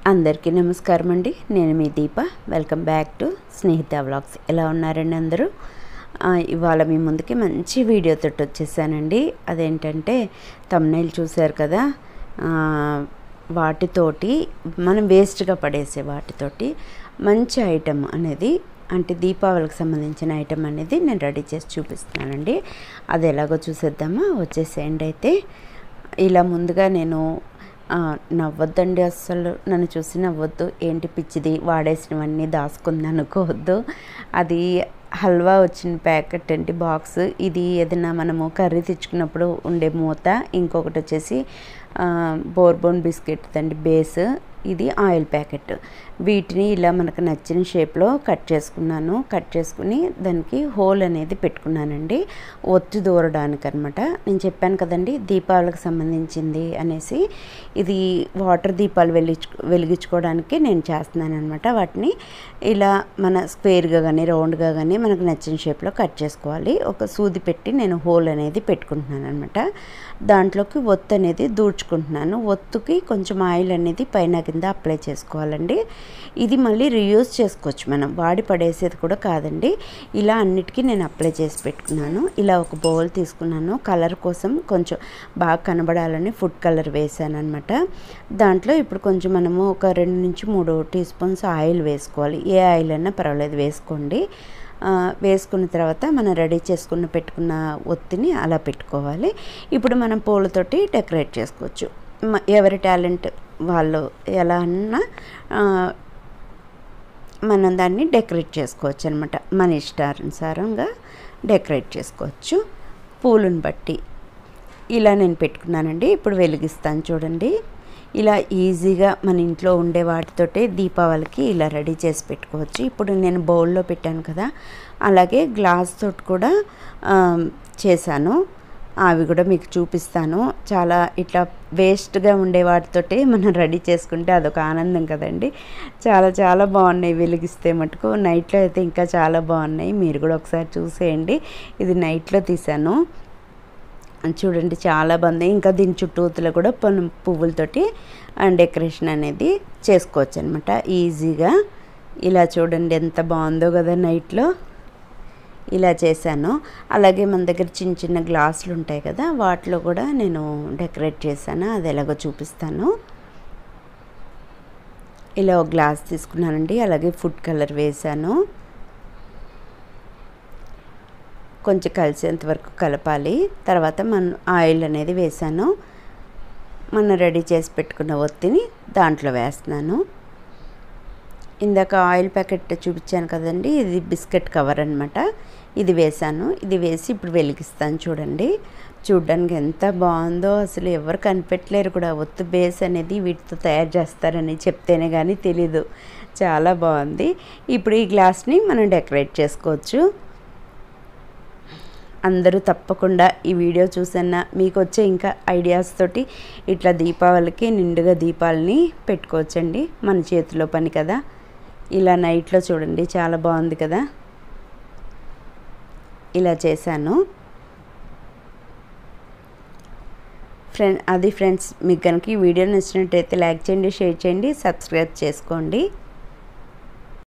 అందరికీ నమస్కారం అండి నేను మీ Deepa welcome back to Snehitha vlogs ఎలా ఉన్నారండి అందరూ ఆ, ఇవాళ మీ ముందుకి మంచి వీడియోతో వచ్చేసానండి అదేంటంటే తమ్నైల్ చూశారు కదా ఆ, వాటితోటి మనం వేస్ట్గా పడేసే వాటితోటి మంచి ఐటెం అనేది అంటే దీపావళికి సంబంధించిన ఐటెం అనేది నేను రెడీ చేసి చూపిస్తున్నానండి అది ఎలాగో చూసేద్దామా వచ్చేసేయండి అయితే ఇలా ముందుగా నేను ఆ, నవ్వొద్దండి అస్సలు నన్ను చూసి నవ్వొద్దు ఏంటి పిచ్చిది వాడేసినవన్నీ దాసుకుంది అనుకోవద్దు అది హల్వా వచ్చిన ప్యాకెట్ అండి బాక్స్ ఇది ఏదైనా మనము కర్రీ తెచ్చుకున్నప్పుడు ఉండే మూత ఇంకొకటి వచ్చేసి ఆ, బోర్బోన్ బిస్కెట్ అండి బేస్ ఇది ఆయిల్ ప్యాకెట్ వీటిని ఇలా మనకు నచ్చిన షేప్లో కట్ చేసుకున్నాను కట్ చేసుకుని దానికి హోల్ అనేది పెట్టుకున్నానండి ఒత్తి దూరడానికి అనమాట నేను చెప్పాను కదండి దీపావళికి సంబంధించింది అనేసి ఇది వాటర్ దీపాలు వెలిగించు వెలిగించుకోవడానికి నేను చేస్తున్నాను అనమాట వాటిని ఇలా మన స్క్వేర్గా కానీ రౌండ్గా కానీ మనకు నచ్చిన షేప్లో కట్ చేసుకోవాలి ఒక సూది పెట్టి నేను హోల్ అనేది పెట్టుకుంటున్నాను అనమాట దాంట్లోకి ఒత్తు అనేది దూడ్చుకుంటున్నాను ఒత్తుకి కొంచెం ఆయిల్ అనేది పైన కింద అప్లై చేసుకోవాలండి ఇది మళ్ళీ రియూజ్ చేసుకోవచ్చు మనం వాడి పడేసేది కూడా కాదండి ఇలా అన్నిటికీ నేను అప్లై చేసి పెట్టుకున్నాను ఇలా ఒక బౌల్ తీసుకున్నాను కలర్ కోసం కొంచెం బాగా కనబడాలని ఫుడ్ కలర్ వేసాను అనమాట దాంట్లో ఇప్పుడు కొంచెం మనము ఒక రెండు నుంచి మూడు టీ స్పూన్స్ ఆయిల్ వేసుకోవాలి ఏ ఆయిల్ అయినా పర్వాలేదు వేసుకోండి ఆ, వేసుకున్న తర్వాత మనం రెడీ చేసుకున్న పెట్టుకున్న ఒత్తిని అలా పెట్టుకోవాలి ఇప్పుడు మనం పూలతోటి డెకరేట్ చేసుకోవచ్చు మ- ఎవరి టాలెంట్ వాళ్ళు ఎలా అన్నా ఆ, మనం దాన్ని డెకరేట్ చేసుకోవచ్చు అనమాట మన ఇష్టానుసారంగా డెకరేట్ చేసుకోవచ్చు పూలను బట్టి ఇలా నేను పెట్టుకున్నానండి ఇప్పుడు వెలిగిస్తాను చూడండి ఇలా ఈజీగా మన ఇంట్లో ఉండే వాటితోటే దీపావళికి ఇలా రెడీ చేసి పెట్టుకోవచ్చు ఇప్పుడు నేను బౌల్లో పెట్టాను కదా అలాగే గ్లాస్ తోటి కూడా ఆ, చేశాను అవి కూడా మీకు చూపిస్తాను చాలా ఇట్లా వేస్ట్గా ఉండే వాటితోటి మనం రెడీ చేసుకుంటే అదొక ఆనందం కదండి చాలా చాలా బాగున్నాయి వెలిగిస్తే మటుకు నైట్లో అయితే ఇంకా చాలా బాగున్నాయి మీరు కూడా ఒకసారి చూసేయండి ఇది నైట్లో తీసాను చూడండి చాలా బాగుంది ఇంకా దీని చుట్టూతులో కూడా మనం పువ్వులతోటి డెకరేషన్ అనేది చేసుకోవచ్చు అనమాట ఈజీగా ఇలా చూడండి ఎంత బాగుందో కదా నైట్లో ఇలా చేశాను అలాగే మన దగ్గర చిన్న చిన్న గ్లాసులు ఉంటాయి కదా వాటిలో కూడా నేను డెకరేట్ చేశాను అది ఎలాగో చూపిస్తాను ఇలా ఒక గ్లాస్ తీసుకున్నానండి అలాగే ఫుడ్ కలర్ వేశాను కొంచెం కలిసేంత వరకు కలపాలి తర్వాత మన ఆయిల్ అనేది వేసాను మనం రెడీ చేసి పెట్టుకున్న ఒత్తిని దాంట్లో వేస్తున్నాను ఇందాక ఆయిల్ ప్యాకెట్ చూపించాను కదండి ఇది బిస్కెట్ కవర్ అనమాట ఇది వేసాను ఇది వేసి ఇప్పుడు వెలిగిస్తాను చూడండి చూడ్డానికి ఎంత బాగుందో అసలు ఎవరు కనిపెట్టలేరు కూడా ఒత్తు బేస్ అనేది వీటితో తయారు చేస్తారని చెప్తేనే కానీ తెలీదు చాలా బాగుంది ఇప్పుడు ఈ గ్లాస్ని మనం డెకరేట్ చేసుకోవచ్చు అందరూ తప్పకుండా ఈ వీడియో చూసన్నా మీకు వచ్చే ఇంకా ఐడియాస్ తోటి ఇట్లా దీపావళికి నిండుగా దీపాలని పెట్టుకోవచ్చండి మన చేతిలో పని కదా ఇలా నైట్లో చూడండి చాలా బాగుంది కదా ఇలా చేశాను ఫ్రెండ్ అది ఫ్రెండ్స్ మీకు కనుక ఈ వీడియో నచ్చినట్టయితే లైక్ చేయండి షేర్ చేయండి సబ్స్క్రైబ్ చేసుకోండి